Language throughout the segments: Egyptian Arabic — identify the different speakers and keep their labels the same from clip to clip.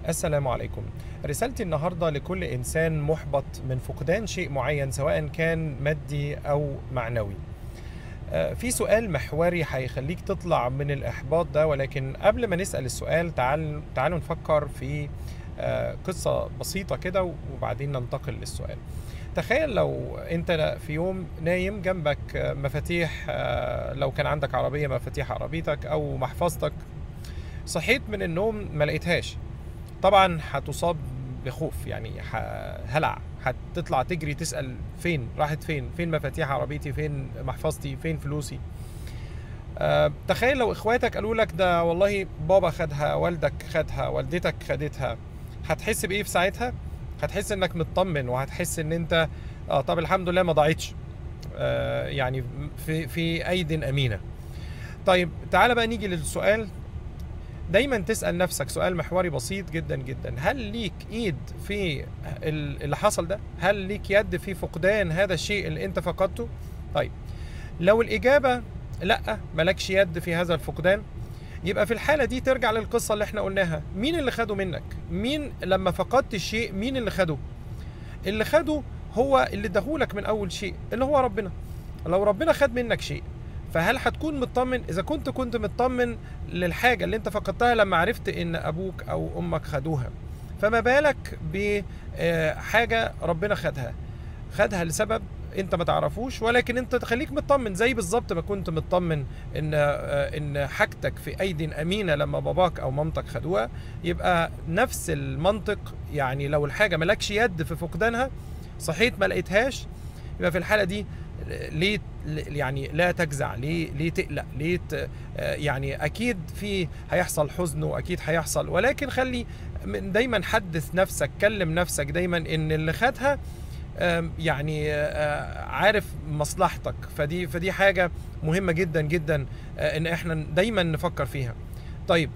Speaker 1: السلام عليكم رسالتي النهاردة لكل إنسان محبط من فقدان شيء معين سواء كان مادي أو معنوي آه، في سؤال محوري هيخليك تطلع من الإحباط ده ولكن قبل ما نسأل السؤال تعال تعالوا نفكر في آه، قصة بسيطة كده وبعدين ننتقل للسؤال تخيل لو انت في يوم نايم جنبك آه، مفاتيح آه، لو كان عندك عربية مفاتيح عربيتك أو محفظتك صحيت من النوم ما لقيتهاش طبعا هتصاب بخوف يعني ه- هلع هتطلع تجري تسأل فين راحت فين فين مفاتيح عربيتي فين محفظتي فين فلوسي أه تخيل لو اخواتك قالوا لك ده والله بابا خدها والدك خدها والدتك خدتها هتحس بايه في ساعتها هتحس انك مطمن وهتحس ان انت اه طب الحمد لله ما ضاعتش آه يعني في في ايد امينه طيب تعالى بقى نيجي للسؤال دايما تسأل نفسك سؤال محوري بسيط جدا جدا هل ليك ايد في ال- اللي حصل ده هل ليك يد في فقدان هذا الشيء اللي انت فقدته طيب لو الإجابة لا مالكش يد في هذا الفقدان يبقى في الحالة دي ترجع للقصة اللي احنا قلناها مين اللي خده منك مين لما فقدت الشيء مين اللي خده اللي خده هو اللي اداهولك من اول شيء اللي هو ربنا لو ربنا خد منك شيء فهل هتكون مطمن اذا كنت كنت مطمن للحاجه اللي انت فقدتها لما عرفت ان ابوك او امك خدوها فما بالك بحاجه ربنا خدها خدها لسبب انت ما تعرفوش ولكن انت تخليك مطمن زي بالظبط ما كنت مطمن ان آه، ان حاجتك في ايد امينه لما باباك او مامتك خدوها يبقى نفس المنطق يعني لو الحاجه مالكش يد في فقدانها صحيت ما لقيتهاش يبقى في الحاله دي ليه يعني لا تجزع ليه ليه تقلق ليه ت- آه، يعني اكيد في هيحصل حزن واكيد هيحصل ولكن خلي من- دايما حدث نفسك كلم نفسك دايما ان اللي خدها آم، يعني آه، عارف مصلحتك فدي فدي حاجه مهمه جدا جدا آه، ان احنا دايما نفكر فيها طيب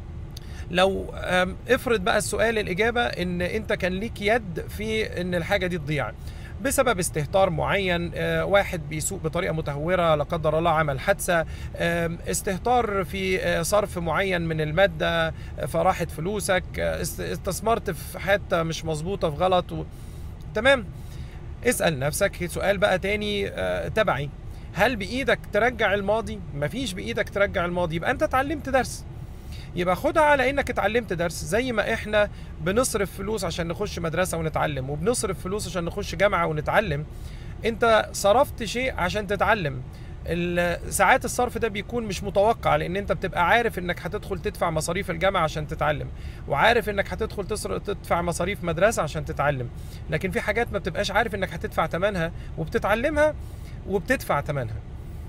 Speaker 1: لو آم، افرض بقى السؤال الاجابه ان انت كان ليك يد في ان الحاجه دي تضيع بسبب استهتار معين آه، واحد بيسوق بطريقه متهوره لا قدر الله عمل حادثه آم، استهتار في آه، صرف معين من الماده آه، فراحت فلوسك آه، است- استثمرت في حته مش مظبوطه في غلط و... تمام اسال نفسك سؤال بقى تاني آه، تبعي هل بايدك ترجع الماضي مفيش بايدك ترجع الماضي يبقى انت اتعلمت درس يبقى خدها على انك اتعلمت درس زي ما احنا بنصرف فلوس عشان نخش مدرسة ونتعلم وبنصرف فلوس عشان نخش جامعة ونتعلم انت صرفت شيء عشان تتعلم ال- ساعات الصرف ده بيكون مش متوقع لان انت بتبقى عارف انك هتدخل تدفع مصاريف الجامعة عشان تتعلم وعارف انك هتدخل تصرف تدفع مصاريف مدرسة عشان تتعلم لكن في حاجات ما بتبقاش عارف انك هتدفع ثمنها وبتتعلمها وبتدفع ثمنها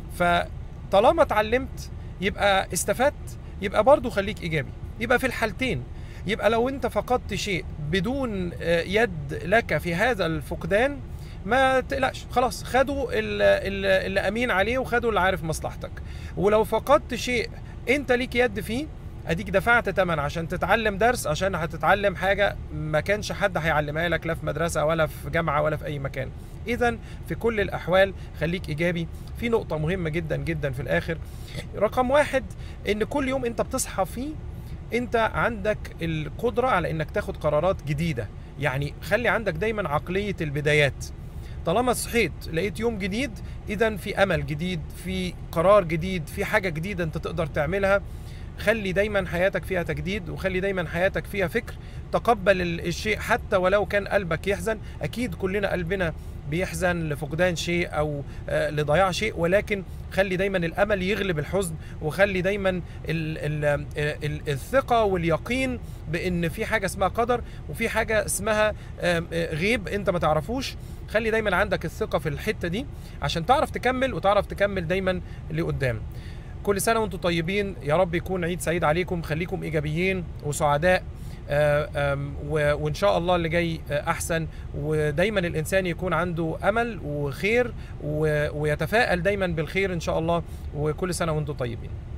Speaker 1: فطالما اتعلمت يبقى استفدت يبقى برضو خليك ايجابي يبقى في الحالتين يبقى لو انت فقدت شيء بدون آه، يد لك في هذا الفقدان ما تقلقش خلاص خدوا ال- ال- اللي امين عليه وخدوا اللي عارف مصلحتك ولو فقدت شيء انت ليك يد فيه اديك دفعت تمن عشان تتعلم درس عشان هتتعلم حاجه ما كانش حد هيعلمها لك لا في مدرسه ولا في جامعه ولا في اي مكان اذا في كل الاحوال خليك ايجابي في نقطه مهمه جدا جدا في الاخر رقم واحد ان كل يوم انت بتصحى فيه انت عندك القدره على انك تاخد قرارات جديده يعني خلي عندك دايما عقليه البدايات طالما صحيت لقيت يوم جديد اذا في امل جديد في قرار جديد في حاجه جديده انت تقدر تعملها خلي دايما حياتك فيها تجديد وخلي دايما حياتك فيها فكر تقبل ال- الشيء حتى ولو كان قلبك يحزن اكيد كلنا قلبنا بيحزن لفقدان شيء او آه، لضياع شيء ولكن خلي دايما الامل يغلب الحزن وخلي دايما ال ال ال الثقه واليقين بان في حاجه اسمها قدر وفي حاجه اسمها آم، آه، غيب انت ما تعرفوش خلي دايما عندك الثقه في الحته دي عشان تعرف تكمل وتعرف تكمل دايما لقدام كل سنه وانتم طيبين يا رب يكون عيد سعيد عليكم خليكم ايجابيين وسعداء آه، آم، و- وان شاء الله اللي جاي آه، احسن ودايما الانسان يكون عنده امل وخير و- ويتفائل دايما بالخير ان شاء الله وكل سنه وانتم طيبين